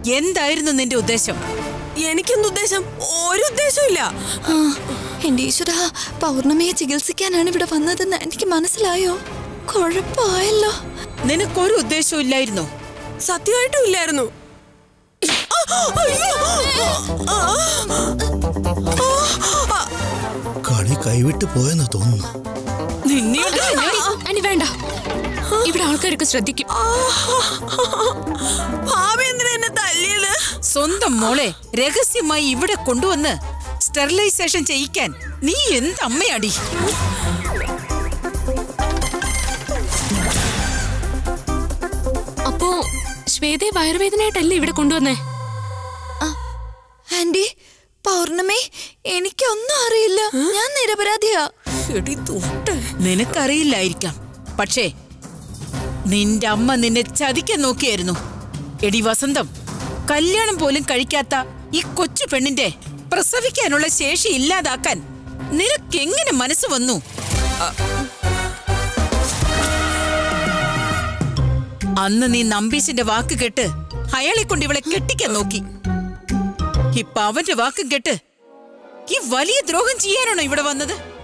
എന്തായിരുന്നു നിന്റെ ഉദ്ദേശം എനിക്കെന്ത് ഉദ്ദേശം ഒരു ഉദ്ദേശമില്ല ആ, എന്റെ ഈശ്വര പൗർണമിയെ ചികിത്സിക്കാനാണ് ഇവിടെ വന്നതെന്ന് എനിക്ക് മനസ്സിലായോ കുഴപ്പമായല്ലോ നിനക്കൊരു ഉദ്ദേശവും ഇല്ലായിരുന്നോ സത്യമായിട്ടും ഇല്ലായിരുന്നു ആ, അയ്യോ! ആ, ആ, കളി കൈവിട്ട് പോയെന്ന് തോന്നുന്നു നിന്നെയോട് ആന്റി, ആന്റി വേണ്ട ഇവിടെ ആൾക്കാരൊക്കെ ശ്രദ്ധിക്കും ആ, ഭാവി എന്തിനാ എന്നെ തല്ലിയത് സ്വന്തം മോളെ രഹസ്യമായി ഇവിടെ കൊണ്ടുവന്ന് സ്റ്റെറിലൈസേഷൻ ചെയ്യിക്കാൻ നീ എന്ത് അമ്മയാടി അപ്പോ ശ്വേതയെ വയറുവേദനയായിട്ടല്ലേ ഇവിടെ കൊണ്ടുവന്നേ ആന്റി പൗർണമി എനിക്കൊന്നും അറിയില്ല ഞാൻ നിരപരാധിയാ എടി തൊട്ട് നിനക്കറിയില്ലായിരിക്കാം പക്ഷേ നിന്റെ അമ്മ നിന്നെ ചതിക്കാൻ നോക്കിയായിരുന്നു എടി വസന്തം കല്യാണം പോലും കഴിക്കാത്ത ഈ കൊച്ചു പെണ്ണിന്റെ പ്രസവിക്കാനുള്ള ശേഷി ഇല്ലാതാക്കാൻ നിനക്കെങ്ങനെ മനസ്സ് വന്നു അന്ന് നീ നമ്പീശിന്റെ വാക്ക് കേട്ട് അയാളെ കൊണ്ട് ഇവളെ കെട്ടിക്കാൻ നോക്കി ഇപ്പൊ അവന്റെ വാക്കും കേട്ട് ഈ വലിയ ദ്രോഹം ചെയ്യാനാണോ ഇവിടെ വന്നത്